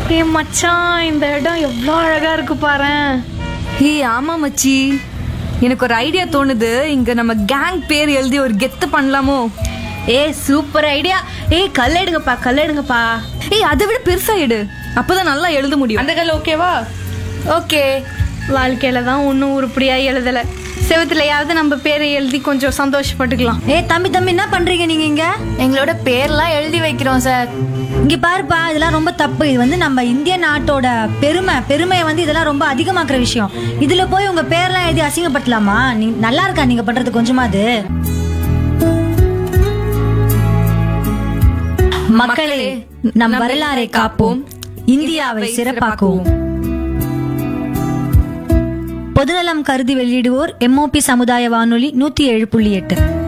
ஏ மச்சான் இந்த இடம் எவ்வளோ அழகா இருக்கு பாரேன் ஏய் ஆமா மச்சி எனக்கு ஒரு ஐடியா தோணுது இங்க நம்ம கேங் பேர் எழுதி ஒரு கெத்து பண்ணலாமோ ஏய் சூப்பர் ஐடியா ஏய் கல் எடுங்கப்பா கல் எடுங்கப்பா ஏய் அதை விட பெருசா எடு அப்பதான் நல்லா எழுத முடியும் அந்த கல் ஓகேவா ஓகே வாழ்க்கையில தான் ஒன்றும் உருப்படியா எழுதல செவத்துலயாவது நம்ம பேரை எழுதி கொஞ்சம் சந்தோஷப்பட்டுக்கலாம் ஏய் தம்பி தம்பி என்ன பண்றீங்க நீங்க இங்க எங்களோட பேர்லாம் எழுதி வைக்கிறோம் சார் இங்க பாருப்பா இதெல்லாம் ரொம்ப தப்பு இது வந்து நம்ம இந்திய நாட்டோட பெருமை பெருமையை வந்து இதெல்லாம் ரொம்ப அதிகமாக்குற விஷயம் இதுல போய் உங்க பேர்லாம் எழுதி அசிங்கப்படுத்தலாமா நீ நல்லா இருக்கா நீங்க பண்றது கொஞ்சமாது மக்களே நம் வரலாறை காப்போம் இந்தியாவை சிறப்பாக்குவோம் பொதுநலம் கருதி வெளியிடுவோர் எம்ஓபி சமுதாய வானொலி நூத்தி ஏழு புள்ளி எட்டு